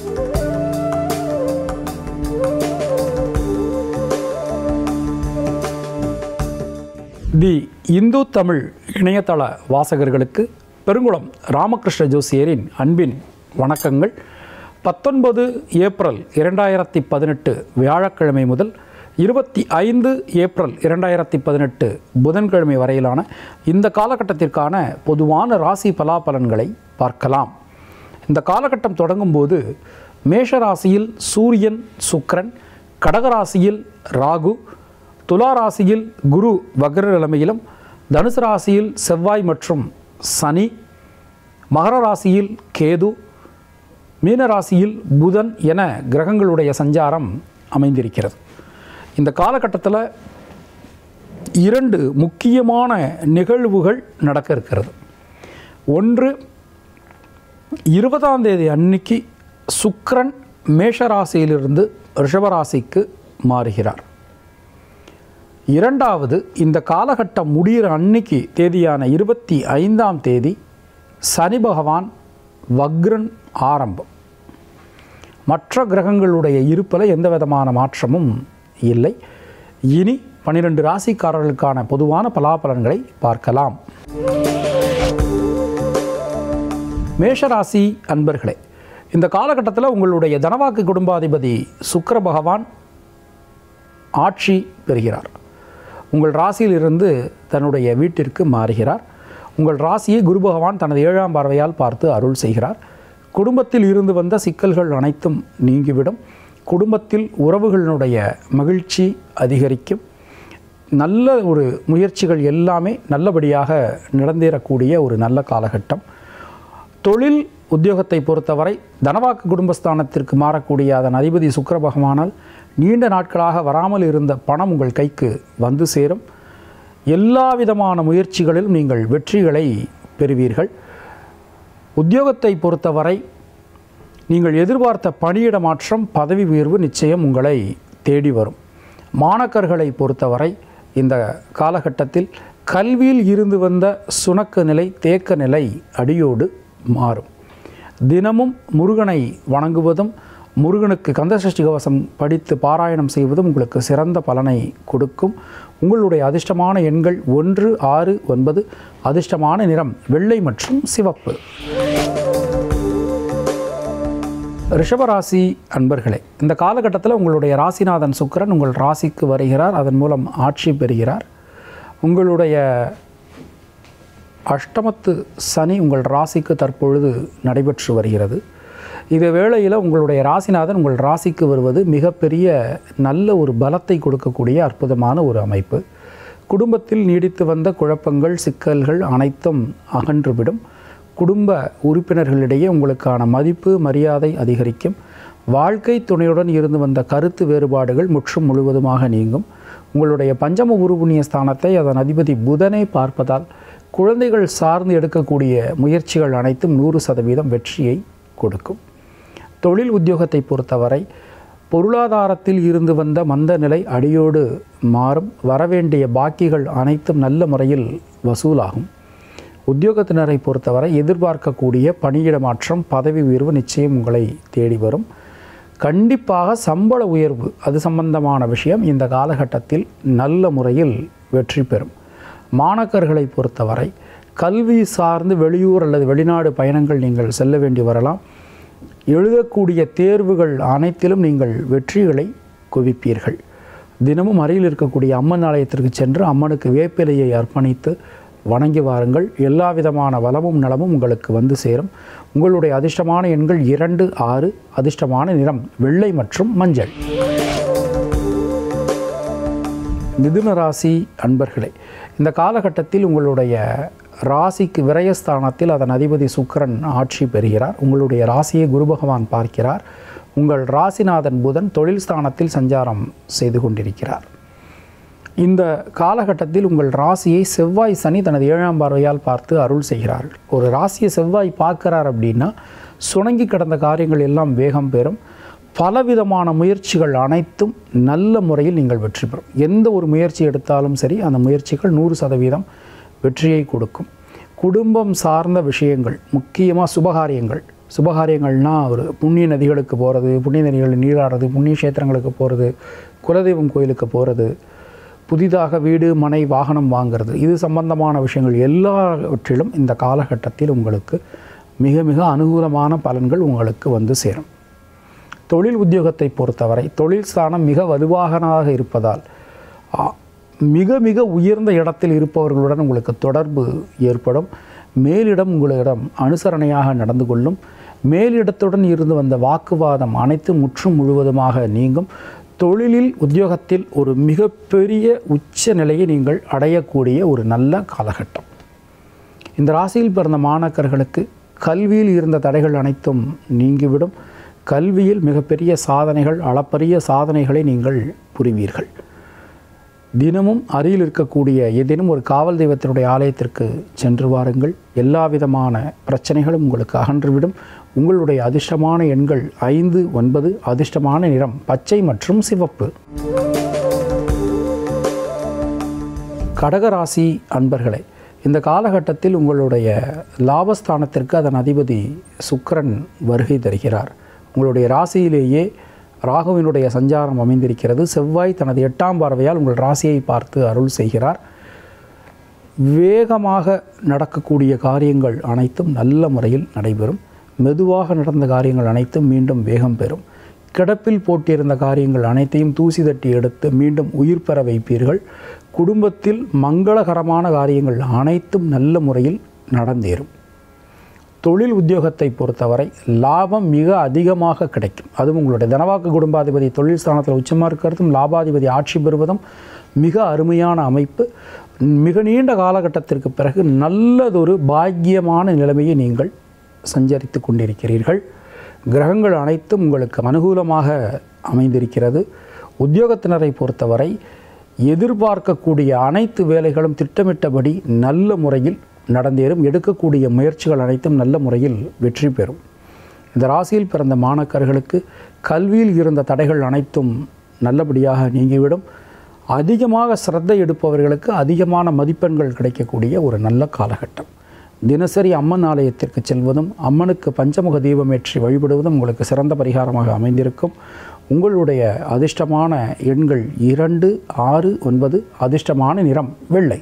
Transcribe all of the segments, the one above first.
தி இந்து தமிழ் இணையதள வாசகர்களுக்கு பெருங்குளம் ராமகிருஷ்ண ஜோசியரின் அன்பின் வணக்கங்கள் பத்தொன்பது ஏப்ரல் இரண்டாயிரத்தி பதினெட்டு வியாழக்கிழமை முதல் இருபத்தி ஐந்து ஏப்ரல் இரண்டாயிரத்தி பதினெட்டு புதன்கிழமை வரையிலான இந்த காலகட்டத்திற்கான பொதுவான ராசி பலாபலன்களை பார்க்கலாம் இந்த காலகட்டம் தொடங்கும்போது மேஷ ராசியில் சூரியன் சுக்கிரன் கடகராசியில் ராகு துலா ராசியில் குரு வக்ர நிலைமையிலும் தனுசு ராசியில் செவ்வாய் மற்றும் சனி மகர ராசியில் கேது மீன ராசியில் புதன் என கிரகங்களுடைய சஞ்சாரம் அமைந்திருக்கிறது இந்த காலகட்டத்தில் இரண்டு முக்கியமான நிகழ்வுகள் நடக்க இருக்கிறது ஒன்று இருபதாம் தேதி அன்னைக்கு சுக்கிரன் மேஷ ராசியிலிருந்து ரிஷபராசிக்கு மாறுகிறார் இரண்டாவது இந்த காலகட்டம் முடிகிற அன்னைக்கு தேதியான இருபத்தி ஐந்தாம் தேதி சனி பகவான் வக்ரன் ஆரம்பம் மற்ற கிரகங்களுடைய இருப்பில் எந்த விதமான மாற்றமும் இல்லை இனி பன்னிரெண்டு ராசிக்காரர்களுக்கான பொதுவான பலாபலன்களை பார்க்கலாம் மேஷராசி அன்பர்களே இந்த காலகட்டத்தில் உங்களுடைய தனவாக்கு குடும்பாதிபதி சுக்கிர பகவான் ஆட்சி பெறுகிறார் உங்கள் ராசியிலிருந்து தன்னுடைய வீட்டிற்கு மாறுகிறார் உங்கள் ராசியை குரு பகவான் தனது ஏழாம் பார்வையால் பார்த்து அருள் செய்கிறார் குடும்பத்தில் இருந்து வந்த சிக்கல்கள் அனைத்தும் நீங்கிவிடும் குடும்பத்தில் உறவுகளினுடைய மகிழ்ச்சி அதிகரிக்கும் நல்ல ஒரு முயற்சிகள் எல்லாமே நல்லபடியாக நடந்தேறக்கூடிய ஒரு நல்ல காலகட்டம் தொழில் உத்தியோகத்தை பொறுத்தவரை தனவாக்கு குடும்பஸ்தானத்திற்கு மாறக்கூடிய அதன் அதிபதி சுக்கிர பகவானால் நீண்ட நாட்களாக வராமல் இருந்த பணம் உங்கள் கைக்கு வந்து சேரும் எல்லா விதமான முயற்சிகளிலும் நீங்கள் வெற்றிகளை பெறுவீர்கள் உத்தியோகத்தை பொறுத்தவரை நீங்கள் எதிர்பார்த்த பணியிட மாற்றம் பதவி உயர்வு நிச்சயம் உங்களை தேடி வரும் மாணக்கர்களை பொறுத்தவரை இந்த காலகட்டத்தில் கல்வியில் இருந்து வந்த சுணக்க நிலை தேக்க நிலை அடியோடு மாறும் தினமும் முருகனை வணங்குவதும் முருகனுக்கு கந்தசஷ்டி கவசம் படித்து பாராயணம் செய்வதும் உங்களுக்கு சிறந்த பலனை கொடுக்கும் உங்களுடைய அதிர்ஷ்டமான எண்கள் ஒன்று ஆறு ஒன்பது அதிர்ஷ்டமான நிறம் வெள்ளை மற்றும் சிவப்பு ரிஷபராசி அன்பர்களே இந்த காலகட்டத்தில் உங்களுடைய ராசிநாதன் சுக்கிரன் உங்கள் ராசிக்கு வருகிறார் அதன் மூலம் ஆட்சி பெறுகிறார் உங்களுடைய அஷ்டமத்து சனி உங்கள் ராசிக்கு தற்பொழுது நடைபெற்று வருகிறது இது வேளையில் உங்களுடைய ராசிநாதன் உங்கள் ராசிக்கு வருவது மிகப்பெரிய நல்ல ஒரு பலத்தை கொடுக்கக்கூடிய அற்புதமான ஒரு அமைப்பு குடும்பத்தில் நீடித்து வந்த குழப்பங்கள் சிக்கல்கள் அனைத்தும் அகன்றுவிடும் குடும்ப உறுப்பினர்களிடையே உங்களுக்கான மதிப்பு மரியாதை அதிகரிக்கும் வாழ்க்கை துணையுடன் இருந்து வந்த கருத்து வேறுபாடுகள் முற்றும் முழுவதுமாக நீங்கும் உங்களுடைய பஞ்சம உருபுண்ணிய ஸ்தானத்தை அதன் அதிபதி புதனை பார்ப்பதால் குழந்தைகள் சார்ந்து எடுக்கக்கூடிய முயற்சிகள் அனைத்தும் நூறு சதவீதம் வெற்றியை கொடுக்கும் தொழில் உத்தியோகத்தை பொறுத்தவரை பொருளாதாரத்தில் இருந்து வந்த மந்த நிலை அடியோடு மாறும் வரவேண்டிய பாக்கிகள் அனைத்தும் நல்ல முறையில் வசூலாகும் உத்தியோகத்தினரை பொறுத்தவரை எதிர்பார்க்கக்கூடிய பணியிட மாற்றம் பதவி உயர்வு நிச்சயம் உங்களை தேடி வரும் கண்டிப்பாக சம்பள உயர்வு அது சம்பந்தமான விஷயம் இந்த காலகட்டத்தில் நல்ல முறையில் வெற்றி பெறும் மாணக்கர்களை பொறுத்தவரை கல்வி சார்ந்து வெளியூர் அல்லது வெளிநாடு பயணங்கள் நீங்கள் செல்ல வேண்டி வரலாம் எழுதக்கூடிய தேர்வுகள் அனைத்திலும் நீங்கள் வெற்றிகளை குவிப்பீர்கள் தினமும் அருகில் இருக்கக்கூடிய அம்மன் ஆலயத்திற்கு சென்று அம்மனுக்கு வேப்பிலையை அர்ப்பணித்து வணங்கி வாருங்கள் எல்லா விதமான வளமும் நலமும் உங்களுக்கு வந்து சேரும் உங்களுடைய அதிர்ஷ்டமான எண்கள் இரண்டு ஆறு அதிர்ஷ்டமான நிறம் வெள்ளை மற்றும் மஞ்சள் மிதுன ராசி அன்பர்களே இந்த காலகட்டத்தில் உங்களுடைய ராசிக்கு விரயஸ்தானத்தில் அதன் அதிபதி சுக்கிரன் ஆட்சி பெறுகிறார் உங்களுடைய ராசியை குரு பகவான் பார்க்கிறார் உங்கள் ராசிநாதன் புதன் தொழில் ஸ்தானத்தில் சஞ்சாரம் செய்து கொண்டிருக்கிறார் இந்த காலகட்டத்தில் உங்கள் ராசியை செவ்வாய் சனி தனது ஏழாம் பார்வையால் பார்த்து அருள் செய்கிறார்கள் ஒரு ராசியை செவ்வாய் பார்க்கிறார் அப்படின்னா சுணங்கி கிடந்த காரியங்கள் எல்லாம் வேகம் பெறும் பலவிதமான முயற்சிகள் அனைத்தும் நல்ல முறையில் நீங்கள் வெற்றி பெறும் எந்த ஒரு முயற்சி எடுத்தாலும் சரி அந்த முயற்சிகள் நூறு சதவீதம் வெற்றியை கொடுக்கும் குடும்பம் சார்ந்த விஷயங்கள் முக்கியமாக சுபகாரியங்கள் சுபகாரியங்கள்னால் ஒரு புண்ணிய நதிகளுக்கு போகிறது புண்ணிய நதிகளில் நீராடுறது புண்ணிய கஷேத்திரங்களுக்கு போகிறது குலதெய்வம் கோயிலுக்கு போகிறது புதிதாக வீடு மனை வாகனம் வாங்கிறது இது சம்பந்தமான விஷயங்கள் எல்லாவற்றிலும் இந்த காலகட்டத்தில் உங்களுக்கு மிக மிக அனுகூலமான பலன்கள் உங்களுக்கு வந்து சேரும் தொழில் உத்தியோகத்தை பொறுத்தவரை தொழில் ஸ்தானம் மிக வலுவாகனாக இருப்பதால் ஆ, மிக மிக உயர்ந்த இடத்தில் இருப்பவர்களுடன் உங்களுக்கு தொடர்பு ஏற்படும் மேலிடம் உங்களிடம் அனுசரணையாக நடந்து கொள்ளும் மேலிடத்துடன் இருந்து வந்த வாக்குவாதம் அனைத்து முற்றும் முழுவதுமாக நீங்கும் தொழிலில் உத்தியோகத்தில் ஒரு மிகப்பெரிய உச்ச நிலையை நீங்கள் அடையக்கூடிய ஒரு நல்ல காலகட்டம் இந்த ராசியில் பிறந்த மாணாக்கர்களுக்கு கல்வியில் இருந்த தடைகள் அனைத்தும் நீங்கிவிடும் கல்வியில் மிகப்பெரிய சாதனைகள் அளப்பரிய சாதனைகளை நீங்கள் புரிவீர்கள் தினமும் அருகில் இருக்கக்கூடிய ஏதேனும் ஒரு காவல் தெய்வத்தினுடைய ஆலயத்திற்கு சென்று வாருங்கள் எல்லா விதமான பிரச்சனைகளும் உங்களுக்கு அகன்றுவிடும் உங்களுடைய அதிர்ஷ்டமான எண்கள் ஐந்து ஒன்பது அதிர்ஷ்டமான நிறம் பச்சை மற்றும் சிவப்பு கடகராசி அன்பர்களே இந்த காலகட்டத்தில் உங்களுடைய லாபஸ்தானத்திற்கு அதன் அதிபதி சுக்கிரன் வருகை தருகிறார் உங்களுடைய ராசியிலேயே ராகுவினுடைய சஞ்சாரம் அமைந்திருக்கிறது செவ்வாய் தனது எட்டாம் பார்வையால் உங்கள் ராசியை பார்த்து அருள் செய்கிறார் வேகமாக நடக்கக்கூடிய காரியங்கள் அனைத்தும் நல்ல முறையில் நடைபெறும் மெதுவாக நடந்த காரியங்கள் அனைத்தும் மீண்டும் வேகம் பெறும் கிடப்பில் போட்டிருந்த காரியங்கள் அனைத்தையும் தூசி தட்டி எடுத்து மீண்டும் உயிர் பெற வைப்பீர்கள் குடும்பத்தில் மங்களகரமான காரியங்கள் அனைத்தும் நல்ல முறையில் நடந்தேறும் தொழில் உத்தியோகத்தை பொறுத்தவரை லாபம் மிக அதிகமாக கிடைக்கும் அதுவும் உங்களுடைய தனவாக்கு குடும்பாதிபதி தொழில் ஸ்தானத்தில் உச்சமாக இருக்கிறதும் லாபாதிபதி ஆட்சி பெறுவதும் மிக அருமையான அமைப்பு மிக நீண்ட காலகட்டத்திற்கு பிறகு நல்லதொரு பாக்கியமான நிலைமையை நீங்கள் சஞ்சரித்து கொண்டிருக்கிறீர்கள் கிரகங்கள் அனைத்தும் உங்களுக்கு அனுகூலமாக அமைந்திருக்கிறது உத்தியோகத்தினரை பொறுத்தவரை எதிர்பார்க்கக்கூடிய அனைத்து வேலைகளும் திட்டமிட்டபடி நல்ல முறையில் நடந்தேறும் எடுக்கக்கூடிய முயற்சிகள் அனைத்தும் நல்ல முறையில் வெற்றி பெறும் இந்த ராசியில் பிறந்த மாணக்கர்களுக்கு கல்வியில் இருந்த தடைகள் அனைத்தும் நல்லபடியாக நீங்கிவிடும் அதிகமாக சிரத்தை எடுப்பவர்களுக்கு அதிகமான மதிப்பெண்கள் கிடைக்கக்கூடிய ஒரு நல்ல காலகட்டம் தினசரி அம்மன் ஆலயத்திற்கு செல்வதும் அம்மனுக்கு பஞ்சமுக தீபம் ஏற்றி வழிபடுவதும் உங்களுக்கு சிறந்த பரிகாரமாக அமைந்திருக்கும் உங்களுடைய அதிர்ஷ்டமான எண்கள் இரண்டு ஆறு ஒன்பது அதிர்ஷ்டமான நிறம் வெள்ளை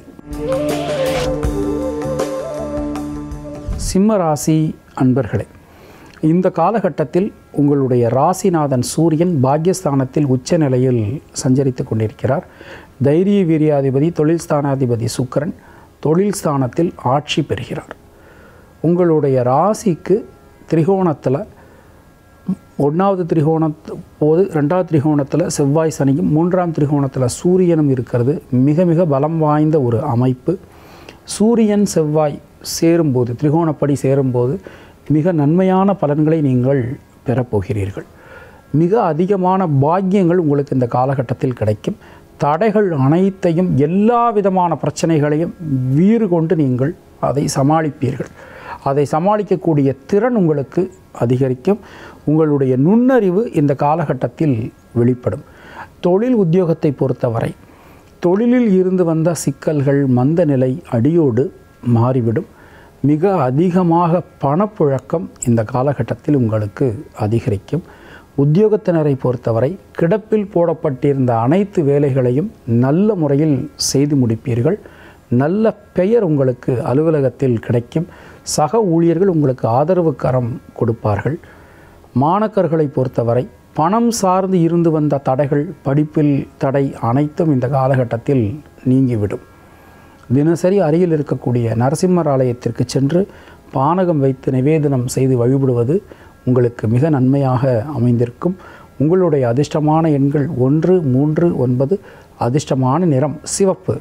சிம்ம ராசி அன்பர்களே இந்த காலகட்டத்தில் உங்களுடைய ராசிநாதன் சூரியன் பாக்யஸ்தானத்தில் உச்ச நிலையில் சஞ்சரித்து கொண்டிருக்கிறார் தைரிய வீரியாதிபதி தொழில் ஸ்தானாதிபதி சுக்கிரன் தொழில் ஸ்தானத்தில் ஆட்சி பெறுகிறார் உங்களுடைய ராசிக்கு திரிகோணத்தில் ஒன்றாவது திரிகோணத்து போது ரெண்டாவது திரிகோணத்தில் செவ்வாய் சனியும் மூன்றாம் திரிகோணத்தில் சூரியனும் இருக்கிறது மிக மிக பலம் வாய்ந்த ஒரு அமைப்பு சூரியன் செவ்வாய் சேரும்போது திரிகோணப்படி சேரும்போது மிக நன்மையான பலன்களை நீங்கள் பெறப்போகிறீர்கள் மிக அதிகமான பாக்கியங்கள் உங்களுக்கு இந்த காலகட்டத்தில் கிடைக்கும் தடைகள் அனைத்தையும் எல்லா விதமான பிரச்சனைகளையும் வீறு கொண்டு நீங்கள் அதை சமாளிப்பீர்கள் அதை சமாளிக்கக்கூடிய திறன் உங்களுக்கு அதிகரிக்கும் உங்களுடைய நுண்ணறிவு இந்த காலகட்டத்தில் வெளிப்படும் தொழில் உத்தியோகத்தை பொறுத்தவரை தொழிலில் இருந்து வந்த சிக்கல்கள் மந்த நிலை அடியோடு மாறிவிடும் மிக அதிகமாக பணப்புழக்கம் இந்த காலகட்டத்தில் உங்களுக்கு அதிகரிக்கும் உத்தியோகத்தினரை பொறுத்தவரை கிடப்பில் போடப்பட்டிருந்த அனைத்து வேலைகளையும் நல்ல முறையில் செய்து முடிப்பீர்கள் நல்ல பெயர் உங்களுக்கு அலுவலகத்தில் கிடைக்கும் சக ஊழியர்கள் உங்களுக்கு ஆதரவு கரம் கொடுப்பார்கள் மாணக்கர்களை பொறுத்தவரை பணம் சார்ந்து இருந்து வந்த தடைகள் படிப்பில் தடை அனைத்தும் இந்த காலகட்டத்தில் நீங்கிவிடும் தினசரி அருகில் இருக்கக்கூடிய நரசிம்மர் ஆலயத்திற்கு சென்று பானகம் வைத்து நிவேதனம் செய்து வழிபடுவது உங்களுக்கு மிக நன்மையாக அமைந்திருக்கும் உங்களுடைய அதிர்ஷ்டமான எண்கள் ஒன்று மூன்று ஒன்பது அதிர்ஷ்டமான நிறம் சிவப்பு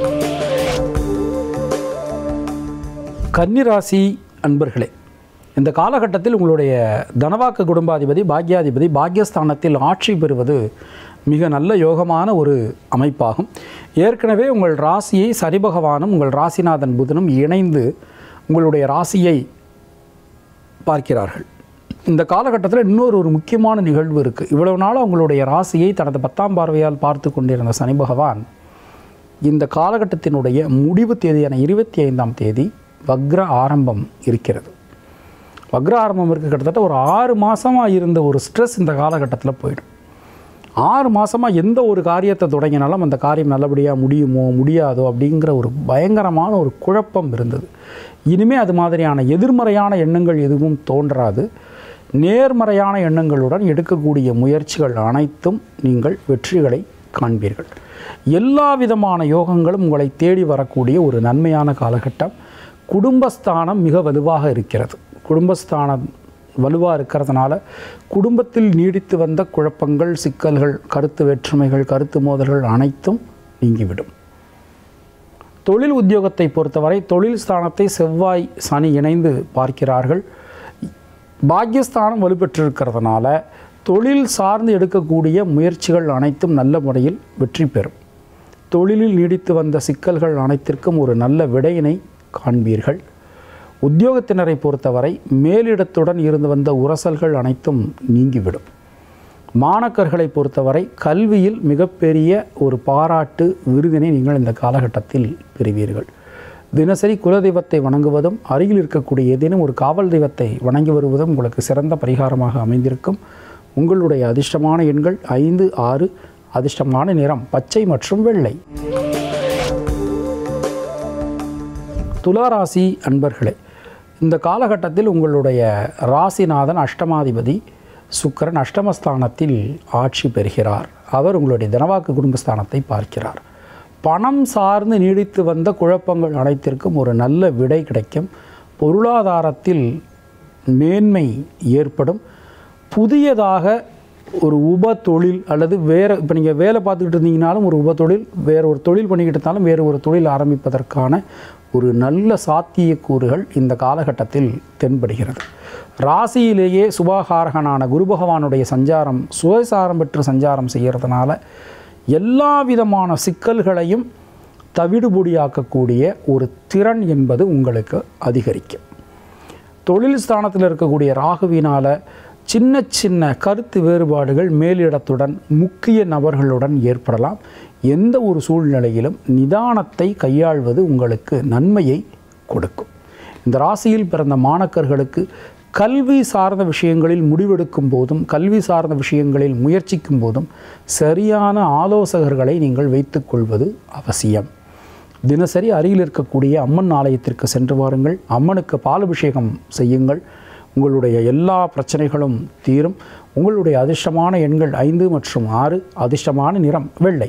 கன்னிராசி அன்பர்களே இந்த காலகட்டத்தில் உங்களுடைய தனவாக்கு குடும்பாதிபதி பாக்யாதிபதி பாக்யஸ்தானத்தில் ஆட்சி பெறுவது மிக நல்ல யோகமான ஒரு அமைப்பாகும் ஏற்கனவே உங்கள் ராசியை சனி பகவானும் உங்கள் ராசிநாதன் புதனும் இணைந்து உங்களுடைய ராசியை பார்க்கிறார்கள் இந்த காலகட்டத்தில் இன்னொரு ஒரு முக்கியமான நிகழ்வு இருக்குது இவ்வளவு நாளாக உங்களுடைய ராசியை தனது பத்தாம் பார்வையால் பார்த்து கொண்டிருந்த சனி பகவான் இந்த காலகட்டத்தினுடைய முடிவு தேதியான இருபத்தி ஐந்தாம் தேதி வக்ர ஆரம்பம் இருக்கிறது வக்ராரம்பம் இருக்குது கிட்டத்தட்ட ஒரு ஆறு மாதமாக இருந்த ஒரு ஸ்ட்ரெஸ் இந்த காலகட்டத்தில் போயிடும் ஆறு மாதமாக எந்த ஒரு காரியத்தை தொடங்கினாலும் அந்த காரியம் நல்லபடியாக முடியுமோ முடியாதோ அப்படிங்கிற ஒரு பயங்கரமான ஒரு குழப்பம் இருந்தது இனிமே அது மாதிரியான எதிர்மறையான எண்ணங்கள் எதுவும் தோன்றாது நேர்மறையான எண்ணங்களுடன் எடுக்கக்கூடிய முயற்சிகள் அனைத்தும் நீங்கள் வெற்றிகளை காண்பீர்கள் எல்லா விதமான யோகங்களும் உங்களை தேடி வரக்கூடிய ஒரு நன்மையான காலகட்டம் குடும்பஸ்தானம் மிக வலுவாக இருக்கிறது குடும்பஸ்தானம் வலுவாக இருக்கிறதுனால குடும்பத்தில் நீடித்து வந்த குழப்பங்கள் சிக்கல்கள் கருத்து வேற்றுமைகள் கருத்து மோதல்கள் அனைத்தும் நீங்கிவிடும் தொழில் உத்தியோகத்தை பொறுத்தவரை தொழில் ஸ்தானத்தை செவ்வாய் சனி இணைந்து பார்க்கிறார்கள் பாக்கியஸ்தானம் வலுப்பெற்றிருக்கிறதுனால தொழில் சார்ந்து எடுக்கக்கூடிய முயற்சிகள் அனைத்தும் நல்ல முறையில் வெற்றி பெறும் தொழிலில் நீடித்து வந்த சிக்கல்கள் அனைத்திற்கும் ஒரு நல்ல விடையினை காண்பீர்கள் உத்தியோகத்தினரை பொறுத்தவரை மேலிடத்துடன் இருந்து வந்த உரசல்கள் அனைத்தும் நீங்கிவிடும் மாணக்கர்களை பொறுத்தவரை கல்வியில் மிகப்பெரிய ஒரு பாராட்டு விருதினை நீங்கள் இந்த காலகட்டத்தில் பெறுவீர்கள் தினசரி குலதெய்வத்தை வணங்குவதும் அருகில் இருக்கக்கூடிய ஏதேனும் ஒரு காவல் தெய்வத்தை வணங்கி வருவதும் உங்களுக்கு சிறந்த பரிகாரமாக அமைந்திருக்கும் உங்களுடைய அதிர்ஷ்டமான எண்கள் ஐந்து ஆறு அதிர்ஷ்டமான நிறம் பச்சை மற்றும் வெள்ளை துளாராசி அன்பர்களே இந்த காலகட்டத்தில் உங்களுடைய ராசிநாதன் அஷ்டமாதிபதி சுக்கிரன் அஷ்டமஸ்தானத்தில் ஆட்சி பெறுகிறார் அவர் உங்களுடைய தனவாக்கு குடும்பஸ்தானத்தை பார்க்கிறார் பணம் சார்ந்து நீடித்து வந்த குழப்பங்கள் அனைத்திற்கும் ஒரு நல்ல விடை கிடைக்கும் பொருளாதாரத்தில் மேன்மை ஏற்படும் புதியதாக ஒரு உப தொழில் அல்லது வேறு இப்போ நீங்கள் வேலை பார்த்துக்கிட்டு இருந்தீங்கனாலும் ஒரு உப தொழில் வேறு ஒரு தொழில் பண்ணிக்கிட்டு இருந்தாலும் வேறு ஒரு தொழில் ஆரம்பிப்பதற்கான ஒரு நல்ல சாத்தியக்கூறுகள் இந்த காலகட்டத்தில் தென்படுகிறது ராசியிலேயே சுபகாரகனான குரு பகவானுடைய சஞ்சாரம் சுயசாரம் பெற்று சஞ்சாரம் செய்கிறதுனால எல்லா விதமான சிக்கல்களையும் தவிடுபொடியாக்கக்கூடிய ஒரு திறன் என்பது உங்களுக்கு அதிகரிக்கும் தொழில் ஸ்தானத்தில் இருக்கக்கூடிய ராகுவினால் சின்ன சின்ன கருத்து வேறுபாடுகள் மேலிடத்துடன் முக்கிய நபர்களுடன் ஏற்படலாம் எந்த ஒரு சூழ்நிலையிலும் நிதானத்தை கையாள்வது உங்களுக்கு நன்மையை கொடுக்கும் இந்த ராசியில் பிறந்த மாணக்கர்களுக்கு கல்வி சார்ந்த விஷயங்களில் முடிவெடுக்கும் போதும் கல்வி சார்ந்த விஷயங்களில் முயற்சிக்கும் போதும் சரியான ஆலோசகர்களை நீங்கள் வைத்துக்கொள்வது அவசியம் தினசரி அருகில் இருக்கக்கூடிய அம்மன் ஆலயத்திற்கு சென்று வாருங்கள் அம்மனுக்கு பாலபிஷேகம் செய்யுங்கள் உங்களுடைய எல்லா பிரச்சனைகளும் தீரும் உங்களுடைய அதிர்ஷ்டமான எண்கள் ஐந்து மற்றும் ஆறு அதிர்ஷ்டமான நிறம் வெள்ளை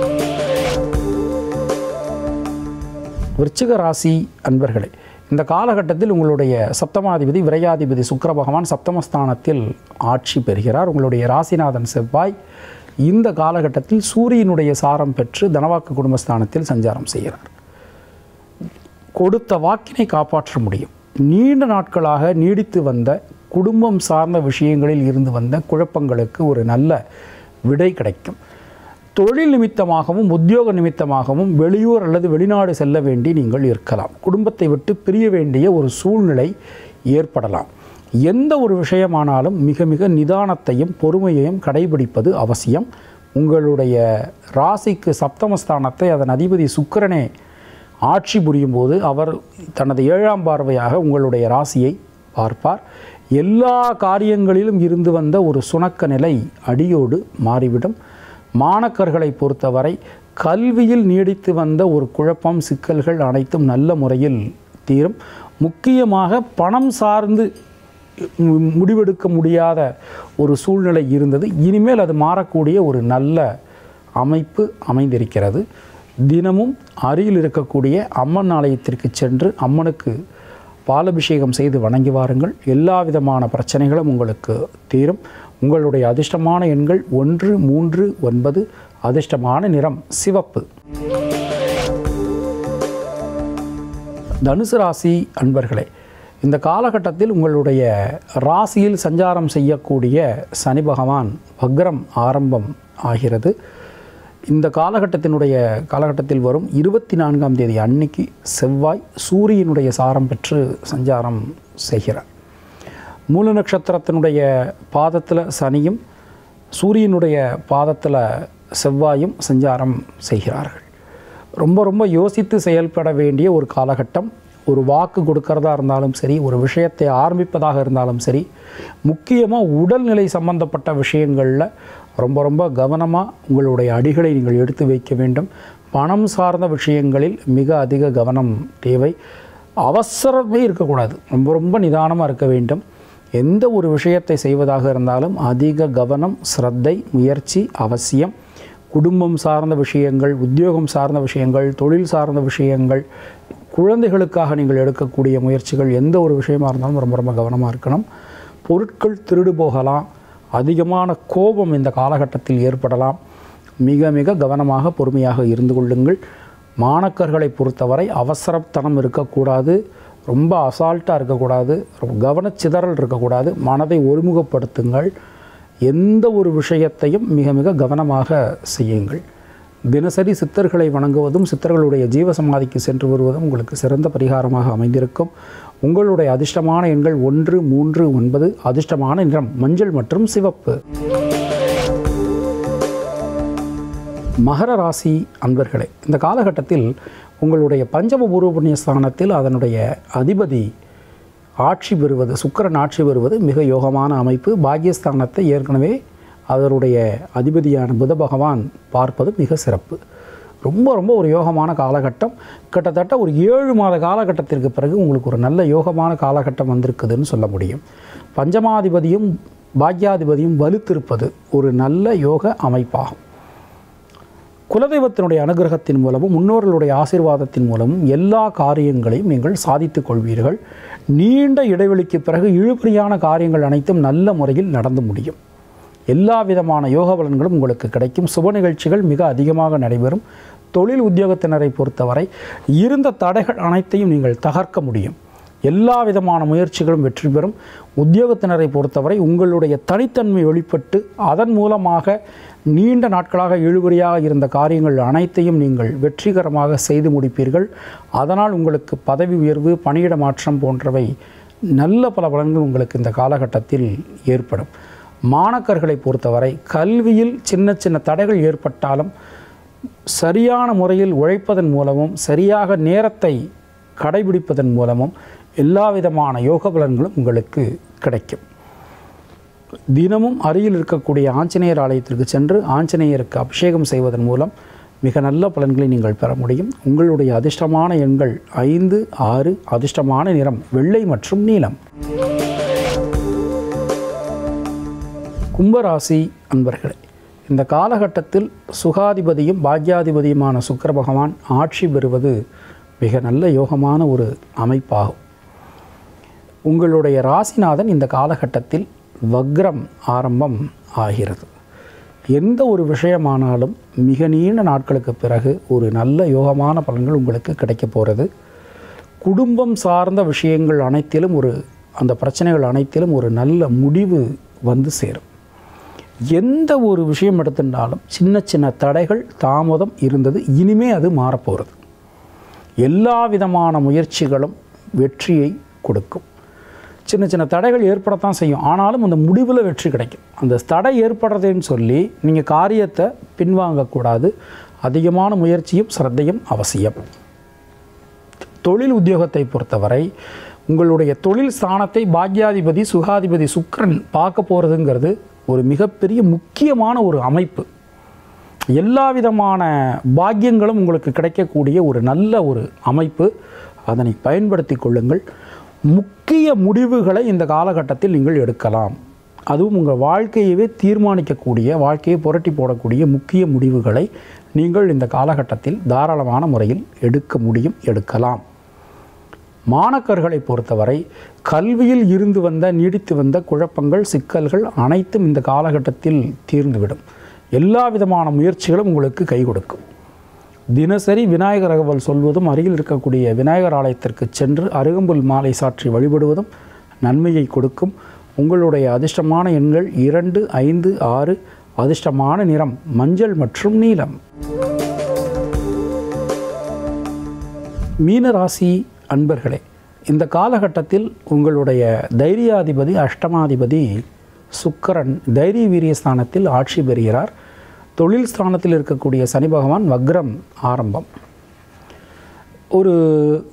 விருச்சிக ராசி அன்பர்களே இந்த காலகட்டத்தில் உங்களுடைய சப்தமாதிபதி விரையாதிபதி சுக்கிர பகவான் சப்தமஸ்தானத்தில் ஆட்சி பெறுகிறார் உங்களுடைய ராசிநாதன் செவ்வாய் இந்த காலகட்டத்தில் சூரியனுடைய சாரம் பெற்று தனவாக்கு குடும்பஸ்தானத்தில் சஞ்சாரம் செய்கிறார் கொடுத்த வாக்கினை காப்பாற்ற முடியும் நீண்ட நாட்களாக நீடித்து வந்த குடும்பம் சார்ந்த விஷயங்களில் இருந்து வந்த குழப்பங்களுக்கு ஒரு நல்ல விடை கிடைக்கும் தொழில் நிமித்தமாகவும் உத்தியோக நிமித்தமாகவும் வெளியூர் அல்லது வெளிநாடு செல்ல வேண்டி நீங்கள் இருக்கலாம் குடும்பத்தை விட்டு பிரிய வேண்டிய ஒரு சூழ்நிலை ஏற்படலாம் எந்த ஒரு விஷயமானாலும் மிக மிக நிதானத்தையும் பொறுமையையும் கடைபிடிப்பது அவசியம் உங்களுடைய ராசிக்கு சப்தமஸ்தானத்தை அதன் அதிபதி சுக்கிரனே ஆட்சி புரியும் போது அவர் தனது ஏழாம் பார்வையாக உங்களுடைய ராசியை பார்ப்பார் எல்லா காரியங்களிலும் இருந்து வந்த ஒரு சுணக்க நிலை அடியோடு மாறிவிடும் மாணக்கர்களை பொறுத்தவரை கல்வியில் நீடித்து வந்த ஒரு குழப்பம் சிக்கல்கள் அனைத்தும் நல்ல முறையில் தீரும் முக்கியமாக பணம் சார்ந்து மு- முடிவெடுக்க முடியாத ஒரு சூழ்நிலை இருந்தது இனிமேல் அது மாறக்கூடிய ஒரு நல்ல அமைப்பு அமைந்திருக்கிறது தினமும் அருகில் இருக்கக்கூடிய அம்மன் ஆலயத்திற்கு சென்று அம்மனுக்கு பாலபிஷேகம் செய்து வணங்கி வாருங்கள் எல்லா விதமான பிரச்சனைகளும் உங்களுக்கு தீரும் உங்களுடைய அதிர்ஷ்டமான எண்கள் ஒன்று மூன்று ஒன்பது அதிர்ஷ்டமான நிறம் சிவப்பு தனுசு ராசி அன்பர்களே இந்த காலகட்டத்தில் உங்களுடைய ராசியில் சஞ்சாரம் செய்யக்கூடிய சனி பகவான் வக்ரம் ஆரம்பம் ஆகிறது இந்த காலகட்டத்தினுடைய காலகட்டத்தில் வரும் இருபத்தி நான்காம் தேதி அன்னைக்கு செவ்வாய் சூரியனுடைய சாரம் பெற்று சஞ்சாரம் செய்கிறார் மூல நட்சத்திரத்தினுடைய பாதத்தில் சனியும் சூரியனுடைய பாதத்தில் செவ்வாயும் சஞ்சாரம் செய்கிறார்கள் ரொம்ப ரொம்ப யோசித்து செயல்பட வேண்டிய ஒரு காலகட்டம் ஒரு வாக்கு கொடுக்கறதா இருந்தாலும் சரி ஒரு விஷயத்தை ஆரம்பிப்பதாக இருந்தாலும் சரி முக்கியமாக உடல்நிலை சம்பந்தப்பட்ட விஷயங்களில் ரொம்ப ரொம்ப கவனமாக உங்களுடைய அடிகளை நீங்கள் எடுத்து வைக்க வேண்டும் பணம் சார்ந்த விஷயங்களில் மிக அதிக கவனம் தேவை அவசரமே இருக்கக்கூடாது ரொம்ப ரொம்ப நிதானமாக இருக்க வேண்டும் எந்த ஒரு விஷயத்தை செய்வதாக இருந்தாலும் அதிக கவனம் சிரத்தை முயற்சி அவசியம் குடும்பம் சார்ந்த விஷயங்கள் உத்தியோகம் சார்ந்த விஷயங்கள் தொழில் சார்ந்த விஷயங்கள் குழந்தைகளுக்காக நீங்கள் எடுக்கக்கூடிய முயற்சிகள் எந்த ஒரு விஷயமா இருந்தாலும் ரொம்ப ரொம்ப கவனமாக இருக்கணும் பொருட்கள் திருடு போகலாம் அதிகமான கோபம் இந்த காலகட்டத்தில் ஏற்படலாம் மிக மிக கவனமாக பொறுமையாக இருந்து கொள்ளுங்கள் மாணக்கர்களை பொறுத்தவரை அவசரத்தனம் இருக்கக்கூடாது ரொம்ப அசால்ட்டாக இருக்கக்கூடாது ரொம்ப கவனச்சிதறல் இருக்கக்கூடாது மனதை ஒருமுகப்படுத்துங்கள் எந்த ஒரு விஷயத்தையும் மிக மிக கவனமாக செய்யுங்கள் தினசரி சித்தர்களை வணங்குவதும் சித்தர்களுடைய ஜீவசமாதிக்கு சென்று வருவதும் உங்களுக்கு சிறந்த பரிகாரமாக அமைந்திருக்கும் உங்களுடைய அதிர்ஷ்டமான எண்கள் ஒன்று மூன்று ஒன்பது அதிர்ஷ்டமான நிறம் மஞ்சள் மற்றும் சிவப்பு மகர ராசி அன்பர்களே இந்த காலகட்டத்தில் உங்களுடைய பஞ்சம பூர்வ புண்ணிய ஸ்தானத்தில் அதனுடைய அதிபதி ஆட்சி பெறுவது சுக்கிரன் ஆட்சி பெறுவது மிக யோகமான அமைப்பு பாக்கியஸ்தானத்தை ஏற்கனவே அதனுடைய அதிபதியான புத பகவான் பார்ப்பது மிக சிறப்பு ரொம்ப ரொம்ப ஒரு யோகமான காலகட்டம் கிட்டத்தட்ட ஒரு ஏழு மாத காலகட்டத்திற்கு பிறகு உங்களுக்கு ஒரு நல்ல யோகமான காலகட்டம் வந்திருக்குதுன்னு சொல்ல முடியும் பஞ்சமாதிபதியும் பாக்யாதிபதியும் வலுத்திருப்பது ஒரு நல்ல யோக அமைப்பாகும் குலதெய்வத்தினுடைய அனுகிரகத்தின் மூலமும் முன்னோர்களுடைய ஆசீர்வாதத்தின் மூலமும் எல்லா காரியங்களையும் நீங்கள் சாதித்துக் கொள்வீர்கள் நீண்ட இடைவெளிக்கு பிறகு இழுபறியான காரியங்கள் அனைத்தும் நல்ல முறையில் நடந்து முடியும் எல்லா விதமான யோக பலன்களும் உங்களுக்கு கிடைக்கும் சுப நிகழ்ச்சிகள் மிக அதிகமாக நடைபெறும் தொழில் உத்தியோகத்தினரை பொறுத்தவரை இருந்த தடைகள் அனைத்தையும் நீங்கள் தகர்க்க முடியும் எல்லா விதமான முயற்சிகளும் வெற்றி பெறும் உத்தியோகத்தினரை பொறுத்தவரை உங்களுடைய தனித்தன்மை வெளிப்பட்டு அதன் மூலமாக நீண்ட நாட்களாக இழுபறியாக இருந்த காரியங்கள் அனைத்தையும் நீங்கள் வெற்றிகரமாக செய்து முடிப்பீர்கள் அதனால் உங்களுக்கு பதவி உயர்வு பணியிட மாற்றம் போன்றவை நல்ல பல பலன்கள் உங்களுக்கு இந்த காலகட்டத்தில் ஏற்படும் மாணக்கர்களை பொறுத்தவரை கல்வியில் சின்ன சின்ன தடைகள் ஏற்பட்டாலும் சரியான முறையில் உழைப்பதன் மூலமும் சரியாக நேரத்தை கடைபிடிப்பதன் மூலமும் எல்லா விதமான யோக பலன்களும் உங்களுக்கு கிடைக்கும் தினமும் அருகில் இருக்கக்கூடிய ஆஞ்சநேயர் ஆலயத்திற்கு சென்று ஆஞ்சநேயருக்கு அபிஷேகம் செய்வதன் மூலம் மிக நல்ல பலன்களை நீங்கள் பெற முடியும் உங்களுடைய அதிர்ஷ்டமான எண்கள் ஐந்து ஆறு அதிர்ஷ்டமான நிறம் வெள்ளை மற்றும் நீலம் கும்பராசி அன்பர்களே இந்த காலகட்டத்தில் சுகாதிபதியும் பாக்யாதிபதியுமான சுக்கிர பகவான் ஆட்சி பெறுவது மிக நல்ல யோகமான ஒரு அமைப்பாகும் உங்களுடைய ராசிநாதன் இந்த காலகட்டத்தில் வக்ரம் ஆரம்பம் ஆகிறது எந்த ஒரு விஷயமானாலும் மிக நீண்ட நாட்களுக்கு பிறகு ஒரு நல்ல யோகமான பலன்கள் உங்களுக்கு கிடைக்கப் போகிறது குடும்பம் சார்ந்த விஷயங்கள் அனைத்திலும் ஒரு அந்த பிரச்சனைகள் அனைத்திலும் ஒரு நல்ல முடிவு வந்து சேரும் எந்த ஒரு விஷயம் எடுத்துட்டாலும் சின்ன சின்ன தடைகள் தாமதம் இருந்தது இனிமே அது மாறப்போகிறது எல்லா விதமான முயற்சிகளும் வெற்றியை கொடுக்கும் சின்ன சின்ன தடைகள் ஏற்படத்தான் செய்யும் ஆனாலும் அந்த முடிவில் வெற்றி கிடைக்கும் அந்த தடை ஏற்படுறதுன்னு சொல்லி நீங்கள் காரியத்தை பின்வாங்கக்கூடாது அதிகமான முயற்சியும் சிரத்தையும் அவசியம் தொழில் உத்தியோகத்தை பொறுத்தவரை உங்களுடைய தொழில் ஸ்தானத்தை பாக்யாதிபதி சுகாதிபதி சுக்கிரன் பார்க்க போகிறதுங்கிறது ஒரு மிகப்பெரிய முக்கியமான ஒரு அமைப்பு எல்லா விதமான பாக்கியங்களும் உங்களுக்கு கிடைக்கக்கூடிய ஒரு நல்ல ஒரு அமைப்பு அதனை பயன்படுத்தி கொள்ளுங்கள் முக்கிய முடிவுகளை இந்த காலகட்டத்தில் நீங்கள் எடுக்கலாம் அதுவும் உங்கள் வாழ்க்கையவே தீர்மானிக்கக்கூடிய வாழ்க்கையை புரட்டி போடக்கூடிய முக்கிய முடிவுகளை நீங்கள் இந்த காலகட்டத்தில் தாராளமான முறையில் எடுக்க முடியும் எடுக்கலாம் மாணக்கர்களை பொறுத்தவரை கல்வியில் இருந்து வந்த நீடித்து வந்த குழப்பங்கள் சிக்கல்கள் அனைத்தும் இந்த காலகட்டத்தில் தீர்ந்துவிடும் எல்லா விதமான முயற்சிகளும் உங்களுக்கு கை கொடுக்கும் தினசரி விநாயகர் அகவல் சொல்வதும் அருகில் இருக்கக்கூடிய விநாயகர் ஆலயத்திற்கு சென்று அருகம்புல் மாலை சாற்றி வழிபடுவதும் நன்மையை கொடுக்கும் உங்களுடைய அதிர்ஷ்டமான எண்கள் இரண்டு ஐந்து ஆறு அதிர்ஷ்டமான நிறம் மஞ்சள் மற்றும் நீலம் மீனராசி அன்பர்களே இந்த காலகட்டத்தில் உங்களுடைய தைரியாதிபதி அஷ்டமாதிபதி சுக்கரன் தைரிய வீரிய ஸ்தானத்தில் ஆட்சி பெறுகிறார் தொழில் ஸ்தானத்தில் இருக்கக்கூடிய சனி பகவான் வக்ரம் ஆரம்பம் ஒரு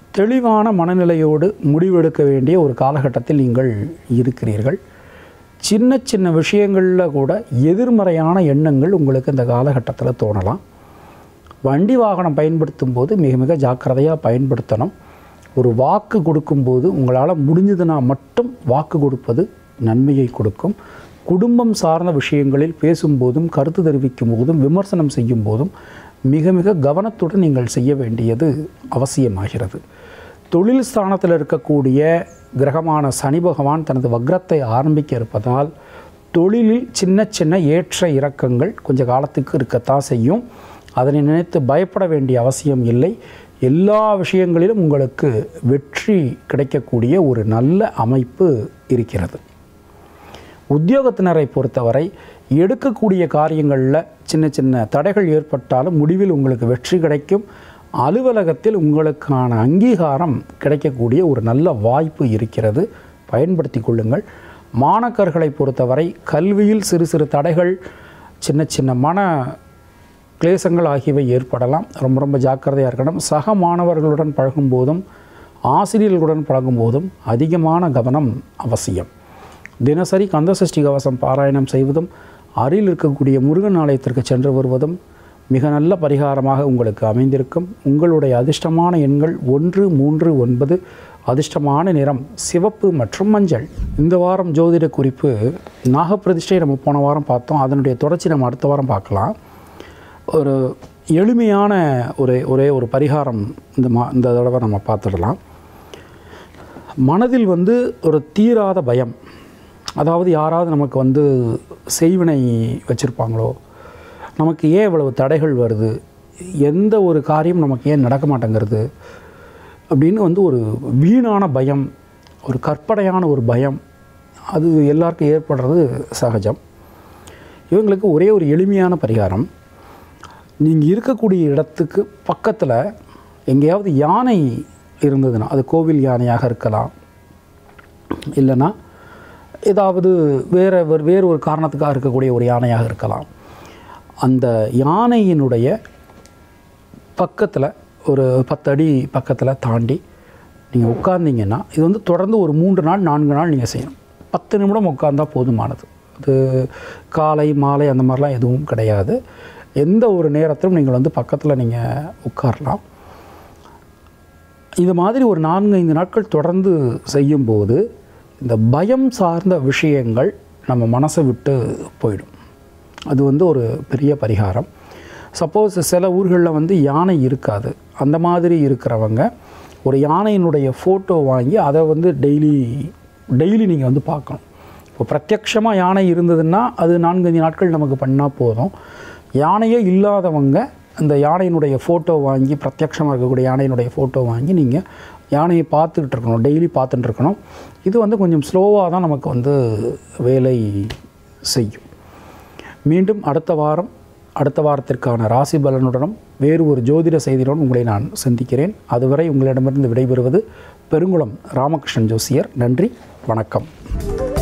தெளிவான மனநிலையோடு முடிவெடுக்க வேண்டிய ஒரு காலகட்டத்தில் நீங்கள் இருக்கிறீர்கள் சின்ன சின்ன விஷயங்களில் கூட எதிர்மறையான எண்ணங்கள் உங்களுக்கு இந்த காலகட்டத்தில் தோணலாம் வண்டி வாகனம் பயன்படுத்தும் போது மிக மிக ஜாக்கிரதையாக பயன்படுத்தணும் ஒரு வாக்கு கொடுக்கும்போது உங்களால் முடிஞ்சதுனா மட்டும் வாக்கு கொடுப்பது நன்மையை கொடுக்கும் குடும்பம் சார்ந்த விஷயங்களில் பேசும்போதும் கருத்து தெரிவிக்கும் போதும் விமர்சனம் செய்யும் போதும் மிக மிக கவனத்துடன் நீங்கள் செய்ய வேண்டியது அவசியமாகிறது தொழில் ஸ்தானத்தில் இருக்கக்கூடிய கிரகமான சனி பகவான் தனது வக்ரத்தை ஆரம்பிக்க இருப்பதால் தொழிலில் சின்ன சின்ன ஏற்ற இறக்கங்கள் கொஞ்ச காலத்துக்கு இருக்கத்தான் செய்யும் அதனை நினைத்து பயப்பட வேண்டிய அவசியம் இல்லை எல்லா விஷயங்களிலும் உங்களுக்கு வெற்றி கிடைக்கக்கூடிய ஒரு நல்ல அமைப்பு இருக்கிறது உத்தியோகத்தினரை பொறுத்தவரை எடுக்கக்கூடிய காரியங்களில் சின்ன சின்ன தடைகள் ஏற்பட்டாலும் முடிவில் உங்களுக்கு வெற்றி கிடைக்கும் அலுவலகத்தில் உங்களுக்கான அங்கீகாரம் கிடைக்கக்கூடிய ஒரு நல்ல வாய்ப்பு இருக்கிறது பயன்படுத்தி கொள்ளுங்கள் மாணக்கர்களை பொறுத்தவரை கல்வியில் சிறு சிறு தடைகள் சின்ன சின்ன மன கிளேசங்கள் ஆகியவை ஏற்படலாம் ரொம்ப ரொம்ப ஜாக்கிரதையாக இருக்கணும் சக மாணவர்களுடன் பழகும்போதும் ஆசிரியர்களுடன் பழகும்போதும் அதிகமான கவனம் அவசியம் தினசரி கந்தசஷ்டி கவசம் பாராயணம் செய்வதும் அருகில் இருக்கக்கூடிய முருகன் ஆலயத்திற்கு சென்று வருவதும் மிக நல்ல பரிகாரமாக உங்களுக்கு அமைந்திருக்கும் உங்களுடைய அதிர்ஷ்டமான எண்கள் ஒன்று மூன்று ஒன்பது அதிர்ஷ்டமான நிறம் சிவப்பு மற்றும் மஞ்சள் இந்த வாரம் ஜோதிட குறிப்பு நாகப்பிரதிஷ்டை நம்ம போன வாரம் பார்த்தோம் அதனுடைய தொடர்ச்சி நம்ம அடுத்த வாரம் பார்க்கலாம் ஒரு எளிமையான ஒரு ஒரே ஒரு பரிகாரம் இந்த மா இந்த தடவை நம்ம பார்த்துடலாம் மனதில் வந்து ஒரு தீராத பயம் அதாவது யாராவது நமக்கு வந்து செய்வினை வச்சுருப்பாங்களோ நமக்கு ஏன் இவ்வளவு தடைகள் வருது எந்த ஒரு காரியம் நமக்கு ஏன் நடக்க மாட்டேங்கிறது அப்படின்னு வந்து ஒரு வீணான பயம் ஒரு கற்பனையான ஒரு பயம் அது எல்லாருக்கும் ஏற்படுறது சகஜம் இவங்களுக்கு ஒரே ஒரு எளிமையான பரிகாரம் நீங்கள் இருக்கக்கூடிய இடத்துக்கு பக்கத்தில் எங்கேயாவது யானை இருந்ததுன்னா அது கோவில் யானையாக இருக்கலாம் இல்லைன்னா ஏதாவது வேறு வேறு வேறு ஒரு காரணத்துக்காக இருக்கக்கூடிய ஒரு யானையாக இருக்கலாம் அந்த யானையினுடைய பக்கத்தில் ஒரு பத்தடி பக்கத்தில் தாண்டி நீங்கள் உட்கார்ந்தீங்கன்னா இது வந்து தொடர்ந்து ஒரு மூன்று நாள் நான்கு நாள் நீங்கள் செய்யணும் பத்து நிமிடம் உட்கார்ந்தா போதுமானது அது காலை மாலை அந்த மாதிரிலாம் எதுவும் கிடையாது எந்த ஒரு நேரத்திலும் நீங்கள் வந்து பக்கத்தில் நீங்கள் உட்காரலாம் இது மாதிரி ஒரு நான்கு ஐந்து நாட்கள் தொடர்ந்து செய்யும்போது இந்த பயம் சார்ந்த விஷயங்கள் நம்ம மனசை விட்டு போயிடும் அது வந்து ஒரு பெரிய பரிகாரம் சப்போஸ் சில ஊர்களில் வந்து யானை இருக்காது அந்த மாதிரி இருக்கிறவங்க ஒரு யானையினுடைய ஃபோட்டோ வாங்கி அதை வந்து டெய்லி டெய்லி நீங்கள் வந்து பார்க்கணும் இப்போ பிரத்யக்ஷமாக யானை இருந்ததுன்னா அது நான்கஞ்சு நாட்கள் நமக்கு பண்ணால் போதும் யானையே இல்லாதவங்க அந்த யானையினுடைய ஃபோட்டோ வாங்கி பிரத்யக்ஷமாக இருக்கக்கூடிய யானையினுடைய ஃபோட்டோ வாங்கி நீங்கள் யானையை பார்த்துக்கிட்டு இருக்கணும் டெய்லி பார்த்துட்டு இருக்கணும் இது வந்து கொஞ்சம் ஸ்லோவாக தான் நமக்கு வந்து வேலை செய்யும் மீண்டும் அடுத்த வாரம் அடுத்த வாரத்திற்கான ராசி பலனுடனும் வேறு ஒரு ஜோதிட செய்தியுடன் உங்களை நான் சந்திக்கிறேன் அதுவரை உங்களிடமிருந்து விடைபெறுவது பெருங்குளம் ராமகிருஷ்ணன் ஜோசியர் நன்றி வணக்கம்